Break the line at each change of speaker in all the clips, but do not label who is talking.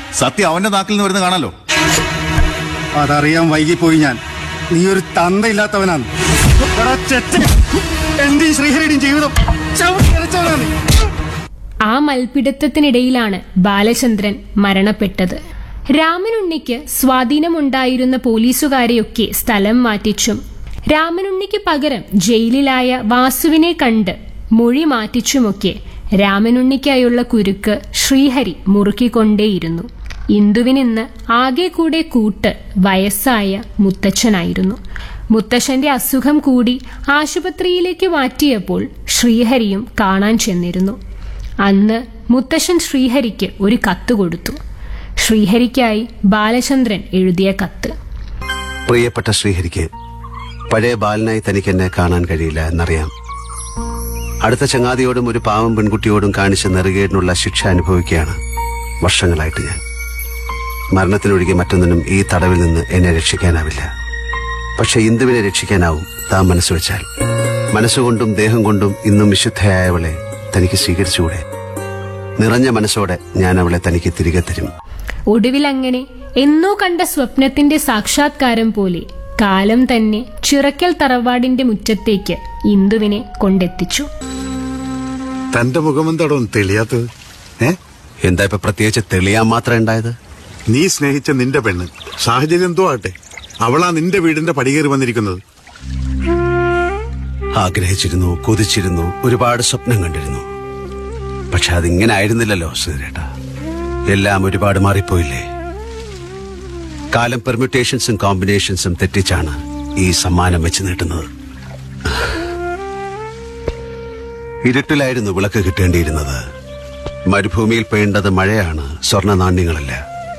സത്യം അവന്റെ നാക്കിൽ നിന്ന് വരുന്ന കാണാലോ
അതറിയാൻ വൈകിപ്പോയി ഞാൻ നീ ഒരു തന്തയില്ലാത്തവനാണ് എടാ ചെറ്റ. എന്റെയും ശ്രീഹരിയുടെയും ജീവിതം ചവിട്ടി അരച്ചവനാണ് നീ.
ആ മൽപിടുത്തത്തിനിടയിലാണ് ബാലചന്ദ്രൻ മരണപ്പെട്ടത് രാമനുണ്ണിക്ക് സ്വാധീനമുണ്ടായിരുന്ന പോലീസുകാരെയൊക്കെ സ്ഥലം മാറ്റിച്ചും രാമനുണ്ണിക്ക് പകരം ജയിലിലായ വാസുവിനെ കണ്ട് മൊഴി മാറ്റിച്ചുമൊക്കെ രാമനുണ്ണിക്കായുള്ള കുരുക്ക് ശ്രീഹരി മുറുക്കിക്കൊണ്ടേയിരുന്നു ഇന്ദുവിനിന്ന് ആകെ കൂടെ കൂട്ട് വയസ്സായ മുത്തച്ഛനായിരുന്നു മുത്തശ്ശന്റെ അസുഖം കൂടി ആശുപത്രിയിലേക്ക് മാറ്റിയപ്പോൾ ശ്രീഹരിയും കാണാൻ ചെന്നിരുന്നു അന്ന് മുത്തശ്ശൻ ശ്രീഹരിക്ക് ഒരു കത്ത് കൊടുത്തു ശ്രീഹരിക്കായി ബാലചന്ദ്രൻ എഴുതിയ കത്ത്
പ്രിയപ്പെട്ട ശ്രീഹരിക്ക് പഴയ ബാലനായി തനിക്ക് എന്നെ കാണാൻ കഴിയില്ല എന്നറിയാം അടുത്ത ചങ്ങാതിയോടും ഒരു പാവം പെൺകുട്ടിയോടും കാണിച്ച നെറുകേടിനുള്ള ശിക്ഷ അനുഭവിക്കുകയാണ് വർഷങ്ങളായിട്ട് ഞാൻ മരണത്തിനൊഴികെ മറ്റൊന്നിനും ഈ തടവിൽ നിന്ന് എന്നെ രക്ഷിക്കാനാവില്ല പക്ഷെ ഇന്ദുവിനെ രക്ഷിക്കാനാവും താൻ മനസ്സ് വെച്ചാൽ മനസ്സുകൊണ്ടും ദേഹം കൊണ്ടും ഇന്നും വിശുദ്ധയായവളെ തനിക്ക് സ്വീകരിച്ചുകൂടെ നിറഞ്ഞ മനസ്സോടെ ഞാൻ അവളെ തനിക്ക് തിരികെ തരും
ഒടുവിൽ അങ്ങനെ എന്നോ കണ്ട സ്വപ്നത്തിന്റെ സാക്ഷാത്കാരം പോലെ കാലം തന്നെ ചിറക്കൽ തറവാടിന്റെ മുറ്റത്തേക്ക് ഇന്ദുവിനെ കൊണ്ടെത്തിച്ചു
തന്റെ മുഖമെന്താടോ തെളിയാത്തത് ഏ
എന്താ ഇപ്പൊ പ്രത്യേകിച്ച് തെളിയാൻ മാത്രം ഉണ്ടായത്
നീ സ്നേഹിച്ച നിന്റെ പെണ്ണ് സാഹചര്യം എന്തോ ആട്ടെ അവളാ നിന്റെ വീടിന്റെ പടികേറി വന്നിരിക്കുന്നത്
ആഗ്രഹിച്ചിരുന്നു കൊതിച്ചിരുന്നു ഒരുപാട് സ്വപ്നം കണ്ടിരുന്നു പക്ഷെ അതിങ്ങനെ ആയിരുന്നില്ലല്ലോ ശ്രീരേട്ട എല്ലാം ഒരുപാട് മാറിപ്പോയില്ലേ കാലം പെർമ്യൂട്ടേഷൻസും കോമ്പിനേഷൻസും തെറ്റിച്ചാണ് ഈ സമ്മാനം വെച്ച് നീട്ടുന്നത് ഇരുട്ടിലായിരുന്നു വിളക്ക് കിട്ടേണ്ടിയിരുന്നത് മരുഭൂമിയിൽ പെയ്യേണ്ടത് മഴയാണ് സ്വർണ്ണ നാണ്യങ്ങളല്ല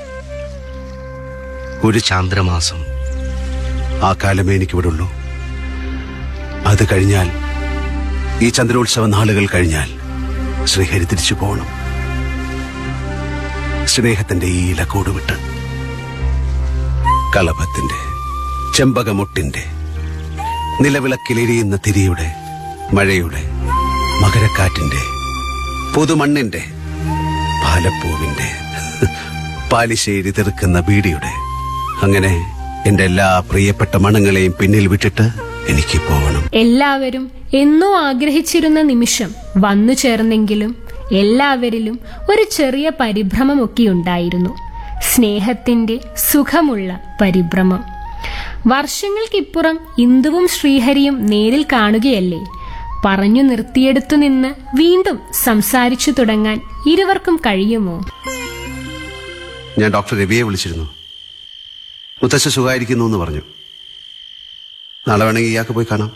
ഒരു ചാന്ദ്രമാസം
ആ കാലമേ എനിക്കിവിടെ ഉള്ളൂ അത് കഴിഞ്ഞാൽ ഈ ചന്ദ്രോത്സവ നാളുകൾ കഴിഞ്ഞാൽ ശ്രീഹരി തിരിച്ചു പോകണം സ്നേഹത്തിന്റെ ഈ ഇലക്കൂട് വിട്ട് കളഭത്തിന്റെ ചെമ്പകമുട്ടിന്റെ നിലവിളക്കിലെരിയുന്ന തിരിയുടെ മഴയുടെ മകരക്കാറ്റിന്റെ പുതുമണ്ണിന്റെ പാലപ്പൂവിന്റെ പാലിശ്ശേരി തെറുക്കുന്ന ബീഡിയുടെ അങ്ങനെ എന്റെ എല്ലാ പ്രിയപ്പെട്ട മണങ്ങളെയും പിന്നിൽ വിട്ടിട്ട് എനിക്ക് പോകണം
എല്ലാവരും എന്നോ ആഗ്രഹിച്ചിരുന്ന നിമിഷം വന്നു ചേർന്നെങ്കിലും എല്ലാവരിലും ഒരു ചെറിയ പരിഭ്രമമൊക്കെ ഉണ്ടായിരുന്നു സ്നേഹത്തിന്റെ സുഖമുള്ള പരിഭ്രമം വർഷങ്ങൾക്കിപ്പുറം ഇന്ദുവും ശ്രീഹരിയും നേരിൽ കാണുകയല്ലേ പറഞ്ഞു നിർത്തിയെടുത്തു നിന്ന് വീണ്ടും സംസാരിച്ചു തുടങ്ങാൻ ഇരുവർക്കും കഴിയുമോ
ഞാൻ ഡോക്ടർ രവിയെ വിളിച്ചിരുന്നു മുത്തശ്ശ സുഖമായിരിക്കുന്നു എന്ന് പറഞ്ഞു നാളെ വേണമെങ്കിൽ ഇയാൾക്ക് പോയി കാണാം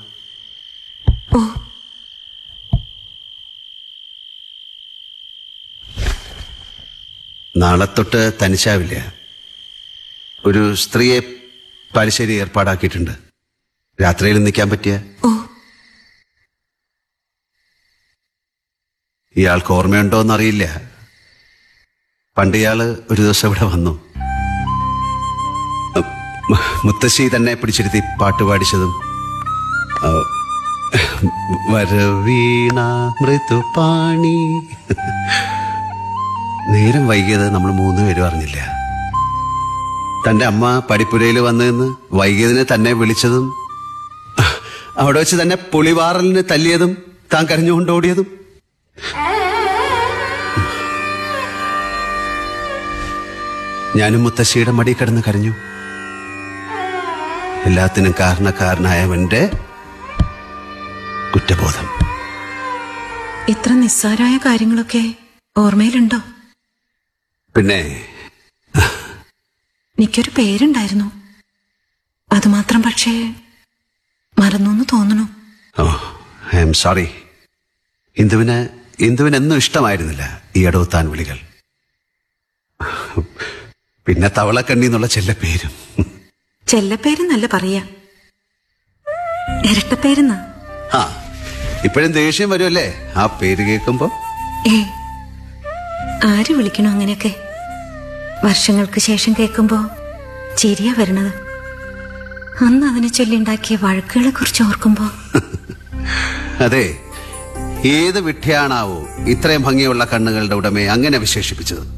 നാളെ തൊട്ട് തനിച്ചാവില്ല ഒരു സ്ത്രീയെ പാലിശ്ശേരി ഏർപ്പാടാക്കിയിട്ടുണ്ട് രാത്രിയിൽ നിൽക്കാൻ പറ്റിയ ഇയാൾക്ക് ഓർമ്മയുണ്ടോ എന്നറിയില്ല പണ്ട് ഇയാള് ഒരു ദിവസം ഇവിടെ വന്നു മു- മുത്തശ്ശി തന്നെ പിടിച്ചിരുത്തി പാട്ട് പാടിച്ചതും ആ, വരവീണ മൃദുപാണി നേരം വൈകിയത് നമ്മൾ മൂന്നുപേരും അറിഞ്ഞില്ല തന്റെ അമ്മ പടിപ്പുരയിൽ വന്നതെന്ന് വൈകിയതിനെ തന്നെ വിളിച്ചതും അവിടെ വെച്ച് തന്നെ പുളിവാറലിന് തല്ലിയതും താൻ കരഞ്ഞുകൊണ്ട് ഓടിയതും ഞാനും മുത്തശ്ശിയുടെ മടി കിടന്ന് കരഞ്ഞു എല്ലാത്തിനും കാരണക്കാരനായവന്റെ കുറ്റബോധം
ഇത്ര നിസ്സാരായ കാര്യങ്ങളൊക്കെ ഓർമ്മയിലുണ്ടോ
പിന്നെ
എനിക്കൊരു പേരുണ്ടായിരുന്നു അതുമാത്രം പക്ഷേ മറന്നു തോന്നണു
ഓ ഐ എം സോറി ഇന്ദുവിന് ഇന്ദുവിന് എന്നും ഇഷ്ടമായിരുന്നില്ല ഈ ഇടവുത്താൻ വിളികൾ പിന്നെ തവളക്കണ്ണി എന്നുള്ള ചെല്ലപ്പേരും
ചെല്ലപ്പേരെന്നല്ല പറയാ ഇരട്ടപ്പേരെന്നാ
ആ ഇപ്പോഴും ദേഷ്യം വരുമല്ലേ ആ പേര് കേൾക്കുമ്പോ
ഏ ആര് വിളിക്കണോ അങ്ങനെയൊക്കെ വർഷങ്ങൾക്ക് ശേഷം കേൾക്കുമ്പോ ചിരിയാ വരണത് അന്ന് അതിനെ ചൊല്ലിണ്ടാക്കിയ വഴക്കുകളെ കുറിച്ച് ഓർക്കുമ്പോ
അതെ ഏത് വിഡ്ഢിയാണാവോ ഇത്രയും ഭംഗിയുള്ള കണ്ണുകളുടെ ഉടമയെ അങ്ങനെ വിശേഷിപ്പിച്ചത്